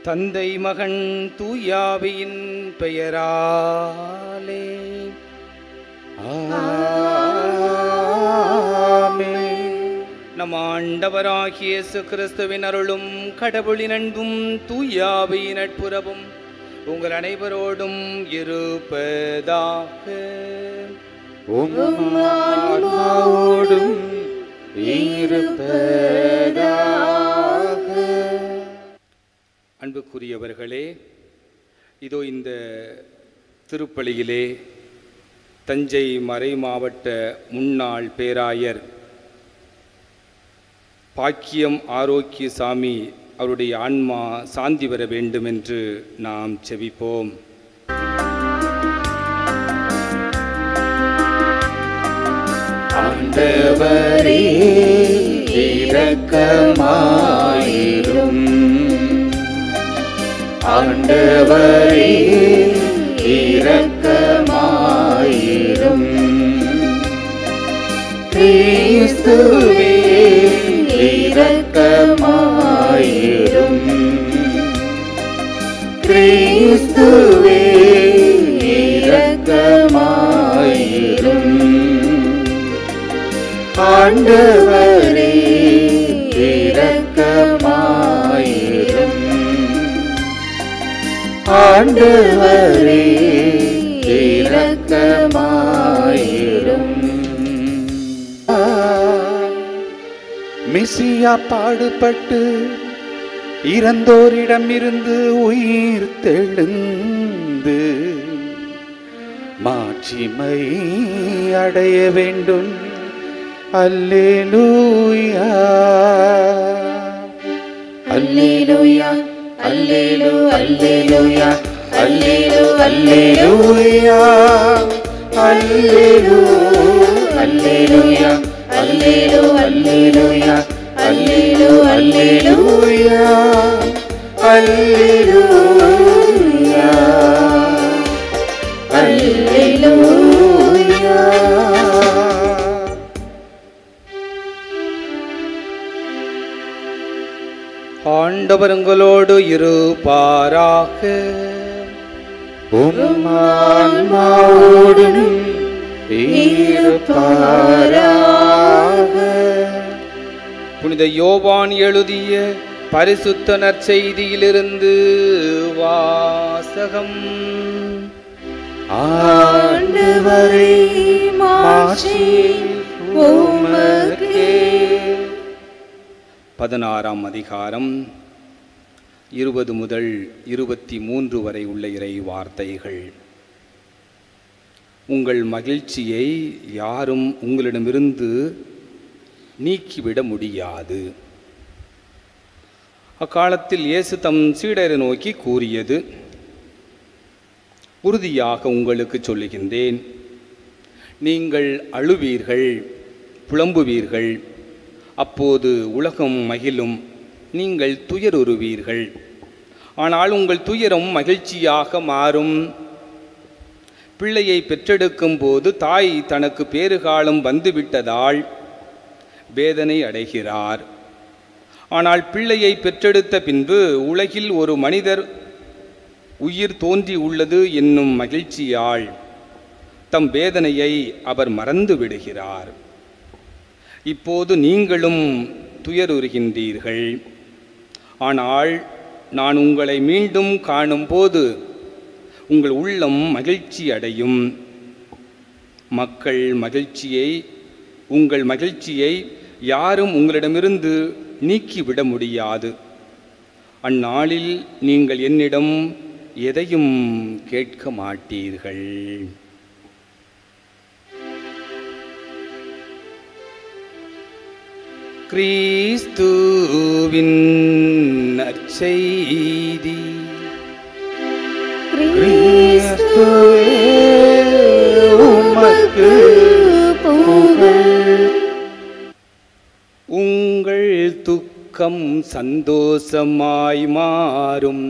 தந்தை மகன் தூயாவியின் பெயராலே நம் ஆண்டவராகிய இயேசு கிறிஸ்துவின் அருளும் கடவுளின் அன்பும் தூயாவியின் நட்புறவும் உங்கள் அனைவரோடும் இருப்பதாக உம்மாவோடும் இருப்பதாக அன்புக்குரியவர்களே இதோ இந்த திருப்பலியிலே தஞ்சை மறை மாவட்ட முன்னாள் பேராயர் பாக்கியம் ஆரோக்கியசாமி அவருடைய ஆன்மா சாந்தி பெற வேண்டும் என்று நாம் செபிப்போம் ஆண்டவரே இரக்கமாயிரும் ஆண்டவரே இரக்கமாயிரும் கிறிஸ்துவே இரக்கமாயிரும் கிறிஸ்துவே இரக்கமாயிரும் ஆண்டவரே இரக்கமாயிரும் ஆண்டவரே இரக்கமாயிரும் மிசியா பாடுபட்டு இறந்தோரிடமிருந்து உயிர் தெழுந்து மாட்சிமை அடைய வேண்டும் அல்லேலூயா அல்லேலூயா அல்லேலூ அல்லேலூயா அல்லேலூ அல்லேலூயா அல்லேலூ அல்லேலூயா அல்லேலூ அல்லேலூயா அல்லேலூ அல்லேலூயா அல்லேலூயா அல்லேலூயா ஆண்டவருங்களோடு இருப்பாராக உம்மான்மாவோடும் இருப்பாராக புனித யோவான் எழுதிய பரிசுத்த நற்செய்தியிலிருந்து வாசகம் ஆண்டவரே மாட்சி உமக்கே பதினாறாம் அதிகாரம் இருபது முதல் இருபத்தி மூன்று வரை உள்ள இறை வார்த்தைகள் உங்கள் மகிழ்ச்சியை யாரும் உங்களிடமிருந்து நீக்கிவிட முடியாது அக்காலத்தில் இயேசு தம் சீடரை நோக்கி கூறியது உறுதியாக உங்களுக்கு சொல்லுகின்றேன் நீங்கள் அழுவீர்கள் புலம்புவீர்கள் அப்போது உலகம் மகிழும் நீங்கள் துயருறுவீர்கள் ஆனால் உங்கள் துயரம் மகிழ்ச்சியாக மாறும் பிள்ளையை பெற்றெடுக்கும் போது தாய் தனக்கு பேறுகாலம் வந்துவிட்டதால் வேதனை அடைகிறார் ஆனால் பிள்ளையை பெற்றெடுத்த பின்பு உலகில் ஒரு மனிதர் உயிர் தோன்றி உள்ளது என்னும் மகிழ்ச்சியால் தம் வேதனையை அவர் மறந்து விடுகிறார் இப்போது நீங்களும் துயருறுகின்றீர்கள் ஆனால் நான் உங்களை மீண்டும் காணும்போது உங்கள் உள்ளம் மகிழ்ச்சி அடையும் மக்கள் மகிழ்ச்சியை உங்கள் மகிழ்ச்சியை யாரும் உங்களிடமிருந்து நீக்கிவிட முடியாது அந்நாளில் நீங்கள் என்னிடம் எதையும் கேட்க மாட்டீர்கள் கிறிஸ்துவின் நற்செய்தி கிறிஸ்துவே உமக்கு புகழ் உங்கள் துக்கம் சந்தோஷமாய் மாறும்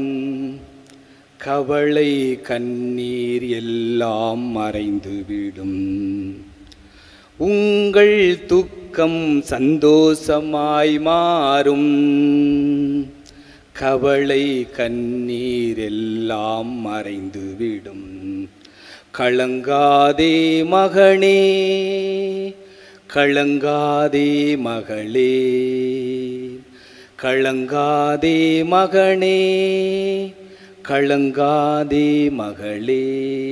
கவலை கண்ணீர் எல்லாம் மறைந்துவிடும் உங்கள் துக்கம் சந்தோஷமாய் மாறும் கவலை கண்ணீர் எல்லாம் மறைந்து விடும் கலங்காதே மகனே கலங்காதே மகளே கலங்காதே மகனே கலங்காதே மகளே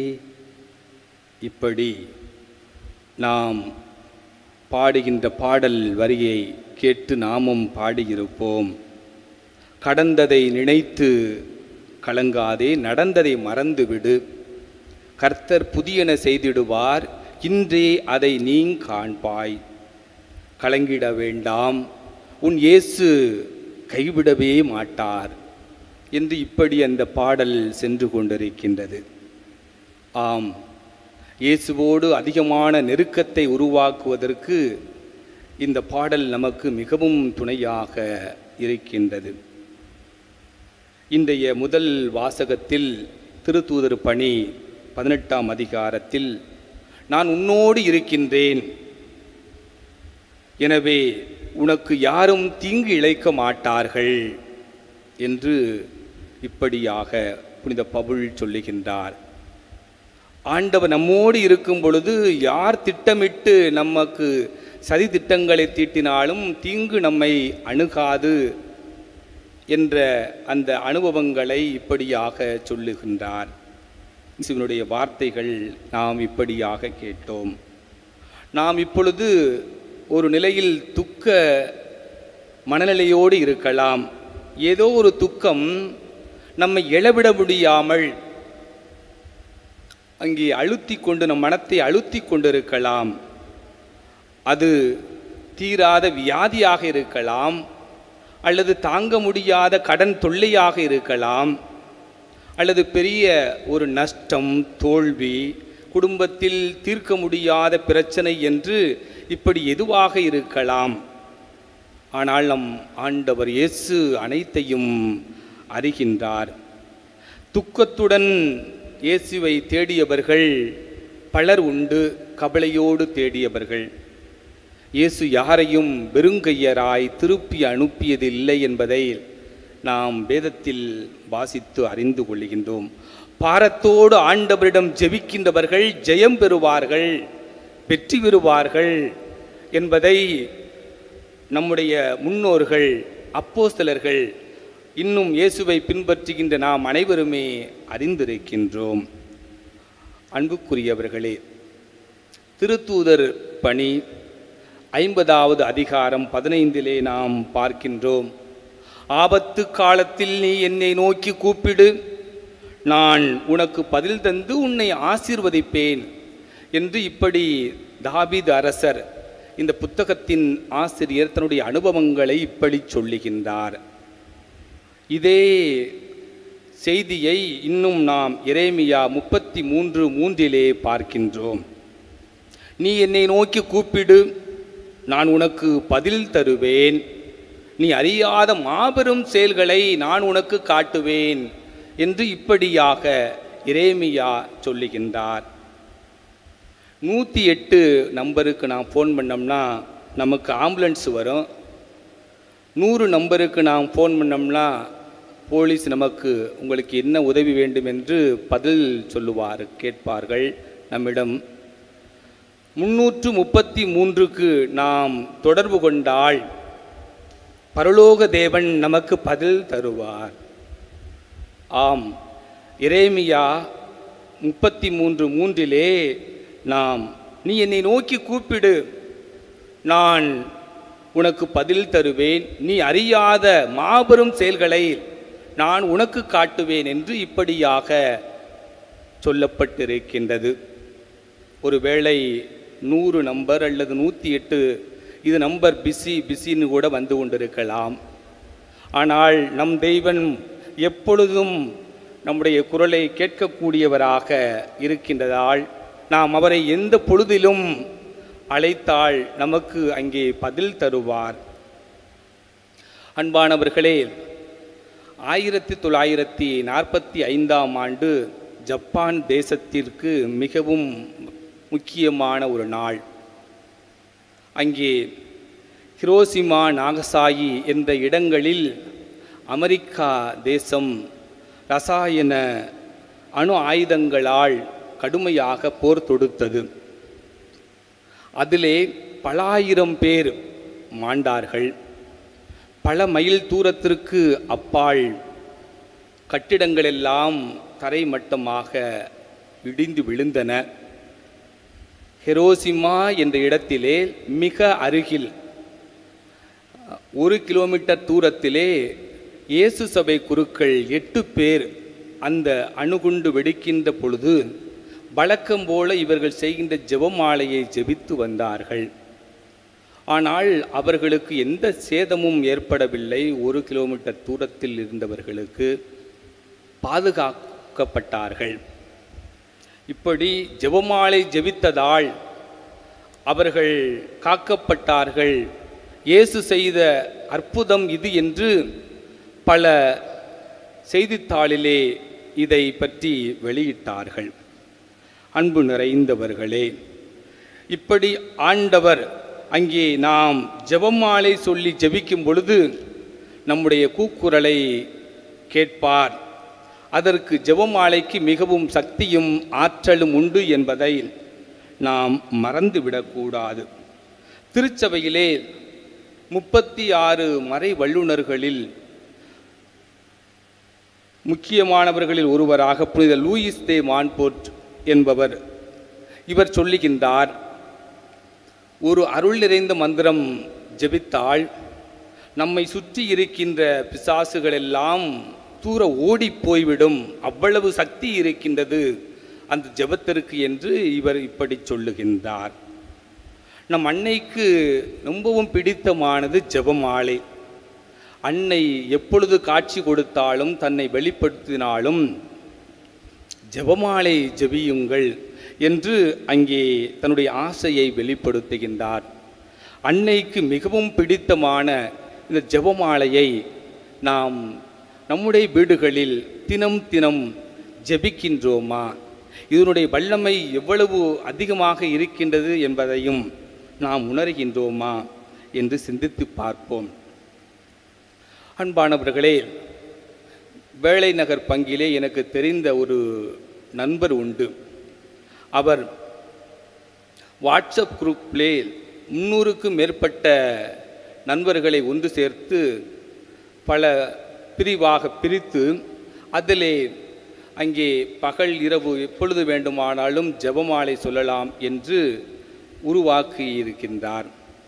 இப்படி நாம் பாடுகின்ற பாடல் வரியை கேட்டு நாமும் பாடியிருப்போம் கடந்ததை நினைத்து கலங்காதே நடந்ததை மறந்துவிடு கர்த்தர் புதியன செய்திடுவார் இன்றே அதை நீ காண்பாய் கலங்கிட வேண்டாம் உன் இயேசு கைவிடவே மாட்டார் என்று இப்படி அந்த பாடல் சென்று கொண்டிருக்கின்றது ஆம் இயேசுவோடு அதிகமான நெருக்கத்தை உருவாக்குவதற்கு இந்த பாடல் நமக்கு மிகவும் துணையாக இருக்கின்றது இன்றைய முதல் வாசகத்தில் திருத்தூதர் பணி பதினெட்டாம் அதிகாரத்தில் நான் உன்னோடு இருக்கின்றேன் எனவே உனக்கு யாரும் தீங்கு இழைக்க மாட்டார்கள் என்று இப்படியாக புனித பவுல் சொல்லுகின்றார் ஆண்டவர் நம்மோடு இருக்கும் பொழுது யார் திட்டமிட்டு நமக்கு சதி திட்டங்களை தீட்டினாலும் தீங்கு நம்மை அணுகாது என்ற அந்த அனுபவங்களை இப்படியாக சொல்லுகின்றார் இயேசுவினுடைய வார்த்தைகள் நாம் இப்படியாக கேட்டோம் நாம் இப்பொழுது ஒரு நிலையில் துக்க மனநிலையோடு இருக்கலாம் ஏதோ ஒரு துக்கம் நம்மை எழவிட முடியாமல் அங்கே அழுத்தி கொண்டு நம் மனத்தை அழுத்தி கொண்டிருக்கலாம் அது தீராத வியாதியாக இருக்கலாம் அல்லது தாங்க முடியாத கடன் தொல்லையாக இருக்கலாம் அல்லது பெரிய ஒரு நஷ்டம் தோல்வி குடும்பத்தில் தீர்க்க முடியாத பிரச்சனை என்று இப்படி எதுவாக இருக்கலாம் ஆனால் நம் ஆண்டவர் இயேசு அனைத்தையும் அறிகின்றார் துக்கத்துடன் இயேசுவை தேடியவர்கள் பலர் உண்டு கவலையோடு தேடியவர்கள் இயேசு யாரையும் வெறுங்கையராய் திருப்பி அனுப்பியதில்லை என்பதை நாம் வேதத்தில் வாசித்து அறிந்து கொள்கின்றோம் பாரத்தோடு ஆண்டவரிடம் ஜெபிக்கின்றவர்கள் ஜெயம் பெறுவார்கள் வெற்றி பெறுவார்கள் என்பதை நம்முடைய முன்னோர்கள் அப்போஸ்தலர்கள் இன்னும் இயேசுவை பின்பற்றுகின்ற நாம் அனைவருமே அறிந்திருக்கின்றோம் அன்புக்குரியவர்களே திருத்தூதர் பணி ஐம்பதாவது அதிகாரம் பதினைந்திலே நாம் பார்க்கின்றோம் ஆபத்து காலத்தில் நீ என்னை நோக்கி கூப்பிடு நான் உனக்கு பதில் தந்து உன்னை ஆசீர்வதிப்பேன் என்று இப்படி தாபீது அரசர் இந்த புத்தகத்தின் ஆசிரியர் தன்னுடைய அனுபவங்களை இப்படி சொல்லுகின்றார் இதே செய்தியை இன்னும் நாம் எரேமியா முப்பத்தி மூன்று மூன்றிலே பார்க்கின்றோம் நீ என்னை நோக்கி கூப்பிடு நான் உனக்கு பதில் தருவேன் நீ அறியாத மாபெரும் செயல்களை நான் உனக்கு காட்டுவேன் என்று இப்படியாக இரேமியா சொல்லுகின்றார் நூற்றி எட்டு நம்பருக்கு நான் ஃபோன் பண்ணோம்னா நமக்கு ஆம்புலன்ஸ் வரும் நூறு நம்பருக்கு நாம் ஃபோன் பண்ணோம்னா போலீஸ் நமக்கு உங்களுக்கு என்ன உதவி வேண்டும் என்று பதில் சொல்லுவார் கேட்பார்கள் நம்மிடம் முன்னூற்று முப்பத்தி மூன்றுக்கு நாம் தொடர்பு கொண்டால் பரலோக தேவன் நமக்கு பதில் தருவார் ஆம் இரேமியா முப்பத்தி மூன்று மூன்றிலே நாம் நீ என்னை நோக்கி கூப்பிடு நான் உனக்கு பதில் தருவேன் நீ அறியாத மாபெரும் செயல்களை நான் உனக்கு காட்டுவேன் என்று இப்படியாக சொல்லப்பட்டிருக்கின்றது ஒருவேளை நூறு நம்பர் அல்லது நூற்றி எட்டு இது நம்பர் பிஸி பிஸின்னு கூட வந்து கொண்டிருக்கலாம் ஆனால் நம் தெய்வன் எப்பொழுதும் நம்முடைய குரலை கேட்கக்கூடியவராக இருக்கின்றதால் நாம் அவரை எந்த பொழுதிலும் அழைத்தால் நமக்கு அங்கே பதில் தருவார் அன்பானவர்களே ஆயிரத்தி தொள்ளாயிரத்தி நாற்பத்தி ஐந்தாம் ஆண்டு ஜப்பான் தேசத்திற்கு மிகவும் முக்கியமான ஒரு நாள் அங்கே ஹிரோசிமா நாகசாயி என்ற இடங்களில் அமெரிக்கா தேசம் ரசாயன அணு ஆயுதங்களால் கடுமையாக போர் தொடுத்தது அதிலே பலாயிரம் பேர் மாண்டார்கள் பல மைல் தூரத்திற்கு அப்பால் கட்டிடங்களெல்லாம் தரைமட்டமாக இடிந்து விழுந்தன ஹெரோசிமா என்ற இடத்திலே மிக அருகில் ஒரு கிலோமீட்டர் தூரத்திலே இயேசு சபை குருக்கள் எட்டு பேர் அந்த அணுகுண்டு வெடிக்கின்ற பொழுது வழக்கம் போல இவர்கள் செய்கின்ற ஜெபமாலையை ஜெபித்து வந்தார்கள் ஆனால் அவர்களுக்கு எந்த சேதமும் ஏற்படவில்லை ஒரு கிலோமீட்டர் தூரத்தில் இருந்தவர்களுக்கு பாதுகாக்கப்பட்டார்கள் இப்படி ஜெபமாலை ஜெபித்ததால் அவர்கள் காக்கப்பட்டார்கள் இயேசு செய்த அற்புதம் இது என்று பல செய்தித்தாளிலே இதை பற்றி வெளியிட்டார்கள் அன்பு நிறைந்தவர்களே இப்படி ஆண்டவர் அங்கே நாம் ஜெபமாலை சொல்லி ஜெபிக்கும் பொழுது நம்முடைய கூக்குரலை கேட்பார் அதற்கு ஜெபமாலைக்கு மிகவும் சக்தியும் ஆற்றலும் உண்டு என்பதை நாம் மறந்துவிடக்கூடாது திருச்சபையிலே முப்பத்தி ஆறு மறை வல்லுநர்களில் முக்கியமானவர்களில் ஒருவராக புனித லூயிஸ் தே மான்போர்ட் என்பவர் இவர் சொல்லுகின்றார் ஒரு அருள் நிறைந்த மந்திரம் ஜெபித்தால் நம்மை சுற்றி இருக்கின்ற பிசாசுகளெல்லாம் தூர ஓடி போய்விடும் அவ்வளவு சக்தி இருக்கின்றது அந்த ஜெபத்திற்கு என்று இவர் இப்படி சொல்லுகின்றார் நம் அன்னைக்கு ரொம்பவும் பிடித்தமானது ஜெபமாலை அன்னை எப்பொழுது காட்சி கொடுத்தாலும் தன்னை வெளிப்படுத்தினாலும் ஜெபமாலை ஜெபியுங்கள் என்று அங்கே தன்னுடைய ஆசையை வெளிப்படுத்துகின்றார் அன்னைக்கு மிகவும் பிடித்தமான இந்த ஜெபமாலையை நாம் நம்முடைய வீடுகளில் தினம் தினம் ஜெபிக்கின்றோமா இதனுடைய வல்லமை எவ்வளவு அதிகமாக இருக்கின்றது என்பதையும் நாம் உணர்கின்றோமா என்று சிந்தித்து பார்ப்போம் அன்பானவர்களே வேளை நகர் பங்கிலே எனக்கு தெரிந்த ஒரு நண்பர் உண்டு அவர் வாட்ஸ்அப் குரூப்பிலே முன்னூறுக்கும் மேற்பட்ட நண்பர்களை ஒன்று சேர்த்து பல பிரிவாக பிரித்து அதிலே அங்கே பகல் இரவு எப்பொழுது வேண்டுமானாலும் ஜெபமாலை சொல்லலாம் என்று உருவாக்கி இருக்கின்றார்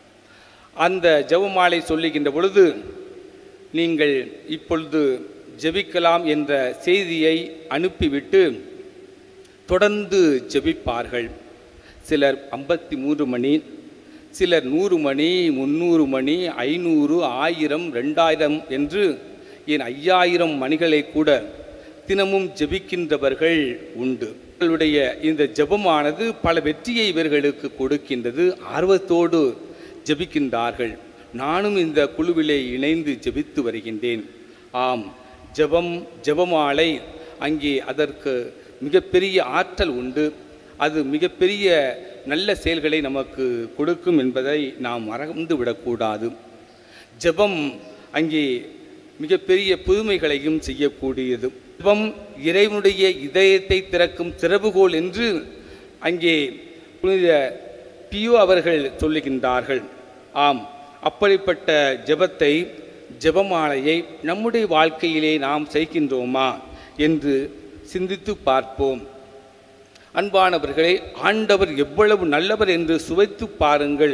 அந்த ஜெபமாலை சொல்லுகின்ற பொழுது நீங்கள் இப்பொழுது ஜெபிக்கலாம் என்ற செய்தியை அனுப்பிவிட்டு தொடர்ந்து ஜெபிப்பார்கள் சிலர் ஐம்பத்தி மூன்று மணி சிலர் நூறு மணி முந்நூறு மணி ஐநூறு ஆயிரம் ரெண்டாயிரம் என்று என் ஐயாயிரம் மணிகளை கூட தினமும் ஜெபிக்கின்றவர்கள் உண்டு இவர்களுடைய இந்த ஜெபமானது பல வெற்றியை இவர்களுக்கு கொடுக்கின்றது ஆர்வத்தோடு ஜெபிக்கின்றார்கள் நானும் இந்த குழுவிலே இணைந்து ஜெபித்து வருகின்றேன் ஆம் ஜெபம் ஜெபமாலை அங்கே அதற்கு மிகப்பெரிய ஆற்றல் உண்டு அது மிகப்பெரிய நல்ல செயல்களை நமக்கு கொடுக்கும் என்பதை நாம் மறந்து விடக்கூடாது ஜெபம் அங்கே மிகப்பெரிய புதுமைகளையும் செய்யக்கூடியது ஜெபம் இறைவனுடைய இதயத்தை திறக்கும் திறவுகோல் என்று அங்கே புனித பியோ அவர்கள் சொல்லுகின்றார்கள் ஆம் அப்படிப்பட்ட ஜெபத்தை ஜெபமாலையை நம்முடைய வாழ்க்கையிலே நாம் செய்கின்றோமா என்று சிந்தித்து பார்ப்போம் அன்பானவர்களே ஆண்டவர் எவ்வளவு நல்லவர் என்று சுவைத்து பாருங்கள்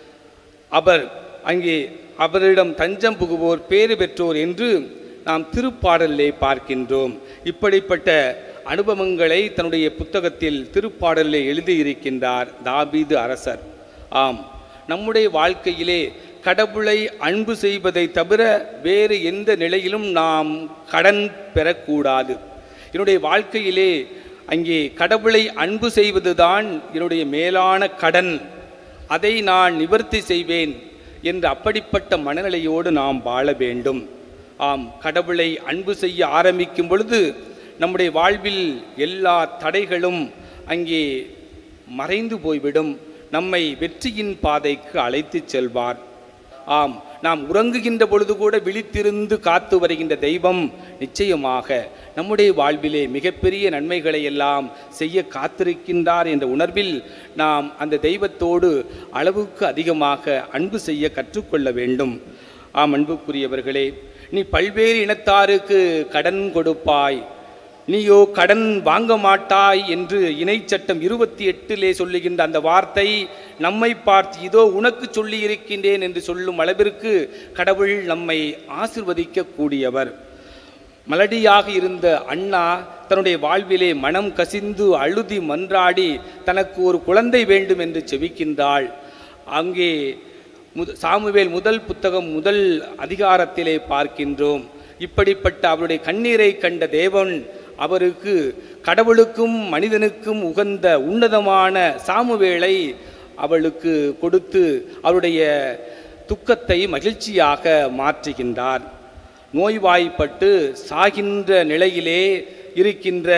அவர் அங்கே அவரிடம் தஞ்சம் புகுவோர் பேறு பெற்றோர் என்று நாம் திருப்பாடலிலே பார்க்கின்றோம் இப்படிப்பட்ட அனுபவங்களை தன்னுடைய புத்தகத்தில் திருப்பாடலிலே எழுதியிருக்கின்றார் தாபீது அரசர் ஆம் நம்முடைய வாழ்க்கையிலே கடவுளை அன்பு செய்வதை தவிர வேறு எந்த நிலையிலும் நாம் கடன் பெறக்கூடாது என்னுடைய வாழ்க்கையிலே அங்கே கடவுளை அன்பு செய்வதுதான் என்னுடைய மேலான கடன் அதை நான் நிவர்த்தி செய்வேன் என்ற அப்படிப்பட்ட மனநிலையோடு நாம் வாழ வேண்டும் ஆம் கடவுளை அன்பு செய்ய ஆரம்பிக்கும் பொழுது நம்முடைய வாழ்வில் எல்லா தடைகளும் அங்கே மறைந்து போய்விடும் நம்மை வெற்றியின் பாதைக்கு அழைத்துச் செல்வார் ஆம் நாம் உறங்குகின்ற பொழுது கூட விழித்திருந்து காத்து வருகின்ற தெய்வம் நிச்சயமாக நம்முடைய வாழ்விலே மிகப்பெரிய நன்மைகளை எல்லாம் செய்ய காத்திருக்கின்றார் என்ற உணர்வில் நாம் அந்த தெய்வத்தோடு அளவுக்கு அதிகமாக அன்பு செய்ய கற்றுக்கொள்ள வேண்டும் ஆம் அன்புக்குரியவர்களே நீ பல்வேறு இனத்தாருக்கு கடன் கொடுப்பாய் நீயோ கடன் வாங்க மாட்டாய் என்று இணைச்சட்டம் இருபத்தி எட்டிலே சொல்லுகின்ற அந்த வார்த்தை நம்மை பார்த்து இதோ உனக்கு சொல்லி இருக்கின்றேன் என்று சொல்லும் அளவிற்கு கடவுள் நம்மை ஆசிர்வதிக்க கூடியவர் மலடியாக இருந்த அண்ணா தன்னுடைய வாழ்விலே மனம் கசிந்து அழுதி மன்றாடி தனக்கு ஒரு குழந்தை வேண்டும் என்று செபிக்கின்றாள் அங்கே முத சாமுவேல் முதல் புத்தகம் முதல் அதிகாரத்திலே பார்க்கின்றோம் இப்படிப்பட்ட அவருடைய கண்ணீரை கண்ட தேவன் அவருக்கு கடவுளுக்கும் மனிதனுக்கும் உகந்த உன்னதமான சாமுவேலை அவளுக்கு கொடுத்து அவருடைய துக்கத்தை மகிழ்ச்சியாக மாற்றுகின்றார் நோய்வாய்ப்பட்டு சாகின்ற நிலையிலே இருக்கின்ற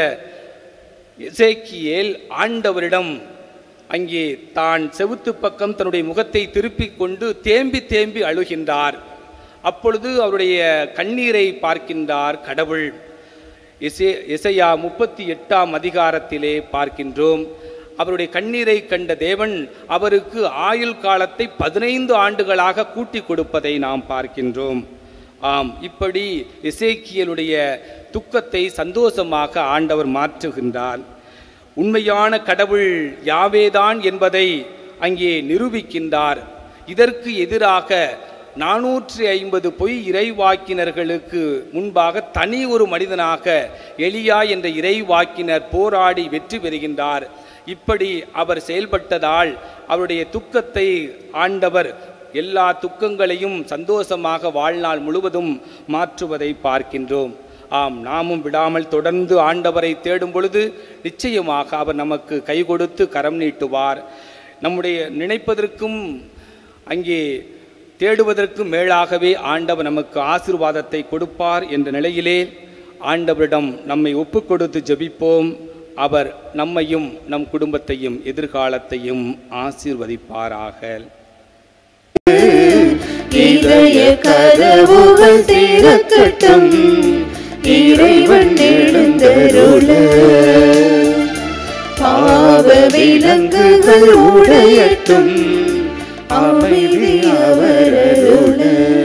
எசேக்கியேல் ஆண்டவரிடம் அங்கே தான் செவுத்து பக்கம் தன்னுடைய முகத்தை திருப்பிக் கொண்டு தேம்பி தேம்பி அழுகின்றார் அப்பொழுது அவருடைய கண்ணீரை பார்க்கின்றார் கடவுள் எசே எசையா முப்பத்தி எட்டாம் அதிகாரத்திலே பார்க்கின்றோம் அவருடைய கண்ணீரை கண்ட தேவன் அவருக்கு ஆயுள் காலத்தை பதினைந்து ஆண்டுகளாக கூட்டி கொடுப்பதை நாம் பார்க்கின்றோம் ஆம் இப்படி எசேக்கியலுடைய துக்கத்தை சந்தோஷமாக ஆண்டவர் மாற்றுகின்றார் உண்மையான கடவுள் யாவேதான் என்பதை அங்கே நிரூபிக்கின்றார் இதற்கு எதிராக நானூற்றி ஐம்பது பொய் இறைவாக்கினர்களுக்கு முன்பாக தனி ஒரு மனிதனாக எலியா என்ற இறைவாக்கினர் போராடி வெற்றி பெறுகின்றார் இப்படி அவர் செயல்பட்டதால் அவருடைய துக்கத்தை ஆண்டவர் எல்லா துக்கங்களையும் சந்தோஷமாக வாழ்நாள் முழுவதும் மாற்றுவதை பார்க்கின்றோம் ஆம் நாமும் விடாமல் தொடர்ந்து ஆண்டவரை தேடும் பொழுது நிச்சயமாக அவர் நமக்கு கை கொடுத்து கரம் நீட்டுவார் நம்முடைய நினைப்பதற்கும் அங்கே தேடுவதற்கும் மேலாகவே ஆண்டவர் நமக்கு ஆசீர்வாதத்தை கொடுப்பார் என்ற நிலையிலே ஆண்டவரிடம் நம்மை ஒப்புக் கொடுத்து ஜெபிப்போம் அவர் நம்மையும் நம் குடும்பத்தையும் எதிர்காலத்தையும் ஆசீர்வதிப்பாராக இதய கதவுகள் திறக்கட்டும் இறைவன் எழுந்தருள பாவ விலங்குகள் உடையட்டும் அமைதி அவரருள